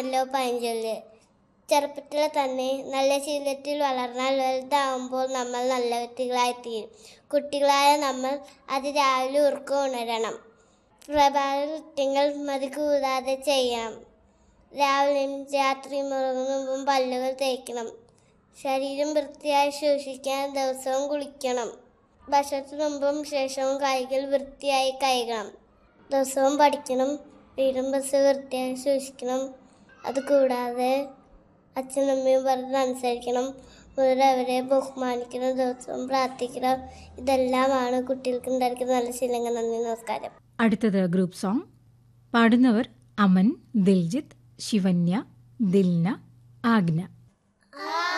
പാടില്ലോ പഴഞ്ചൊല്ല് ചെറുപ്പത്തിൽ തന്നെ നല്ല ശീലത്തിൽ വളർന്നാൽ വലുതാവുമ്പോൾ നമ്മൾ നല്ല വ്യക്തികളായിത്തീരും കുട്ടികളായ നമ്മൾ അത് രാവിലെ ഉറക്കം ഉണരണം പ്രഭാത കൃത്യങ്ങൾ മതി കൂടാതെ ചെയ്യണം രാവിലെയും രാത്രിയും ഉറങ്ങുന്ന മുമ്പും പല്ലുകൾ തേക്കണം ശരീരം വൃത്തിയായി സൂക്ഷിക്കാൻ ദിവസവും കുളിക്കണം ഭക്ഷണത്തിന് മുമ്പും ശേഷവും കൈകൾ വൃത്തിയായി കഴുകണം ദിവസവും പഠിക്കണം വീടും ബസ് വൃത്തിയായി സൂക്ഷിക്കണം അതുകൂടാതെ അച്ഛനമ്മയും പറഞ്ഞനുസരിക്കണം മുതിരവരെ ബഹുമാനിക്കണം ദിവസവും പ്രാർത്ഥിക്കണം ഇതെല്ലാമാണ് കുട്ടികൾക്ക് ഉണ്ടായിരിക്കുന്ന നല്ല ശീലങ്ങൾ നന്ദി നമസ്കാരം അടുത്തത് ഗ്രൂപ്പ് സോങ് പാടുന്നവർ അമൻ ദിൽജിത്ത് ശിവന്യ ദിൽന ആഗ്ന